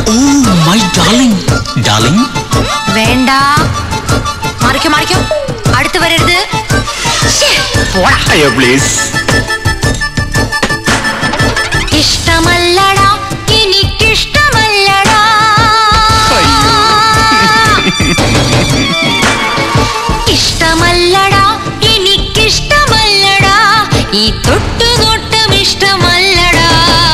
Oh my darling darling വേണ്ട മറിക്കോ മറിക്കോ അടുത്ത് വരരുത് ശ്ശേ, പോടാ അയ്യോ പ്ലീസ് ഇഷ്ടമല്ലടാ എനിക്കിഷ്ടമല്ലടാ ഇഷ്ടമല്ലടാ എനിക്കിഷ്ടമല്ലടാ ഈ തൊട്ടുനോട്ടം ഇഷ്ടമല്ലടാ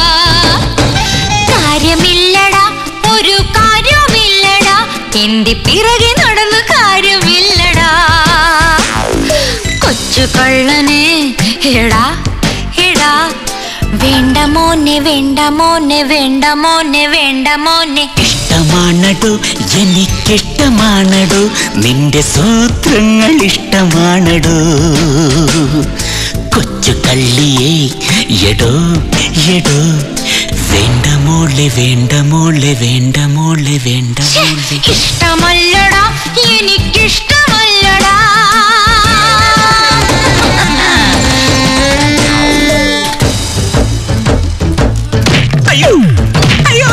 കാര്യമില്ലടാ ഒരു കാര്യമില്ലടാ എന്റെ പിറകെ നടന്ന് കാര്യമില്ലടാ കൊച്ചു കള്ളനെ എടാ എടാ വേണ്ട മോനെ വേണ്ട മോനെ വേണ്ട മോനെ വേണ്ട മോനെ ഇഷ്ടമാണടു എനിക്കിഷ്ടമാണടു നിന്റെ സൂത്രങ്ങൾ ഇഷ്ടമാണടു കൊച്ചു കള്ളിയേ എടോ എടോ വേണ്ട മോളെ വേണ്ട മോളെ വേണ്ട മോളെ വേണ്ട ഛെ, മോളെ ഇഷ്ടമല്ലടാ എനിക്കിഷ്ടമല്ലടാ അയ്യോ അയ്യോ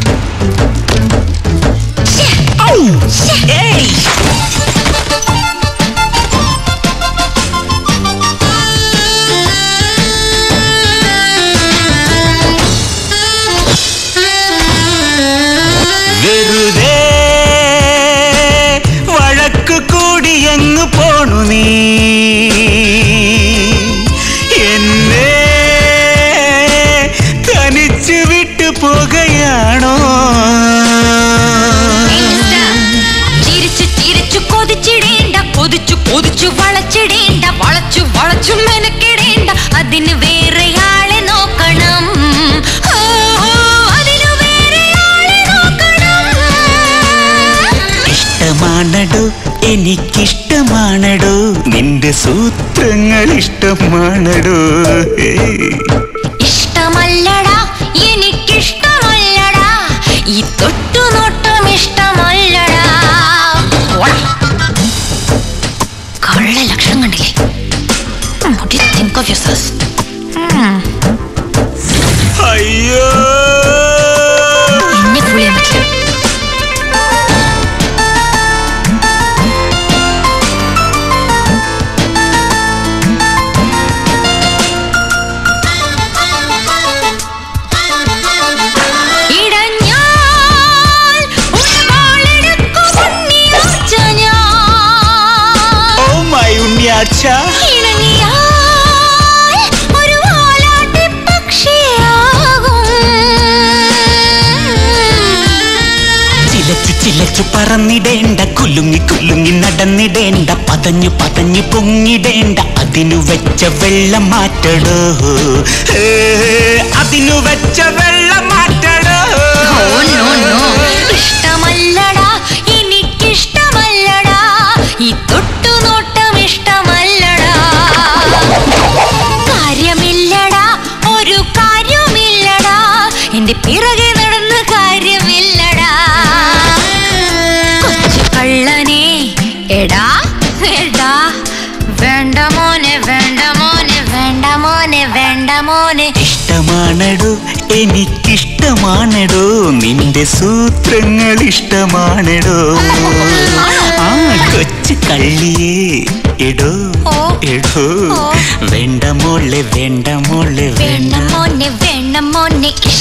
ഛെ, ഛെ. ഏയ് വെറുതെ വഴക്കു കൂടി അങ്ങ് പോണു നീ എന്നെ തനിച്ചു വിട്ടു പോകുകയാണോ ചിരിച്ചു ചിരിച്ചു കൊതിച്ചിടേണ്ട കൊതിച്ചു കൊതിച്ചു വളച്ചിടേണ്ട വളച്ചു വളച്ചു മെനക്കിടേണ്ട അതിന് വേറെ ആളെ നോക്കണം ഓ, ഓ, അതിന് വേറെ ആളെ നോക്കണം ഇഷ്ടമാണടോ എനിക്കിഷ്ടമാണടോ നിന്റെ സൂത്രങ്ങൾ ഇഷ്ടമാണടോ ഏയ്. ഇഷ്ടമല്ലടാ എനിക്കിഷ്ടമല്ലടാ ഈ തൊട്ടുനോട്ടം ഇഷ്ടമല്ലടാ പോടാ. കള്ള ലക്ഷണം കണ്ടില്ലേ What do you think of yourself? ഉം, അയ്യോ എന്നെ fool ചെയ്യാൻ പറ്റില്ല ഇടഞ്ഞാൽ ഉടവാളെടുക്കും ഉണ്ണിയാർച്ച ഞാൻ. ഓ മൈ ഉണ്ണിയാച്ച ഇണങ്ങിയാൽ ഒരു വാലാട്ടിപ്പക്ഷിയാകും. ചിലച്ചു ചിലച്ചു പറന്നിടേണ്ട കുലുങ്ങി കുലുങ്ങി നടന്നിടേണ്ട പതഞ്ഞു പതഞ്ഞു പൊങ്ങിടേണ്ട അതിനു വെച്ച വെള്ളം മാറ്റടോ ഏ, അതിനു വെച്ച വെള്ളം മാറ്റടോ Oh, no, no. ഇഷ്ടമല്ലടാ എനിക്കിഷ്ടമല്ലടാ ഈ തൊട്ടുനോട്ടം ഇഷ്ടമല്ലടാ കാര്യമില്ലടാ ഒരു കാര്യമില്ലടാ എന്റെ പിറകെ നടന്ന് കാര്യമില്ലടാ കൊച്ചു കള്ളനെ എടാ എടാ വേണ്ട മോനെ വേണ്ട മോനെ വേണ്ട മോനെ വേണ്ട മോനെ ഇഷ്ടമാണടോ എനിക്കിഷ്ടമാണടോ നിന്റെ സൂത്രങ്ങൾ ഇഷ്ടമാണടോ ആ കൊച്ചു കള്ളിയേ എടോ ഓ. എടോ ഓ. വേണ്ട മോളെ വേണ്ട മോളെ വേണ്ട വേണ്ട മോനെ വേണ്ട മോനെ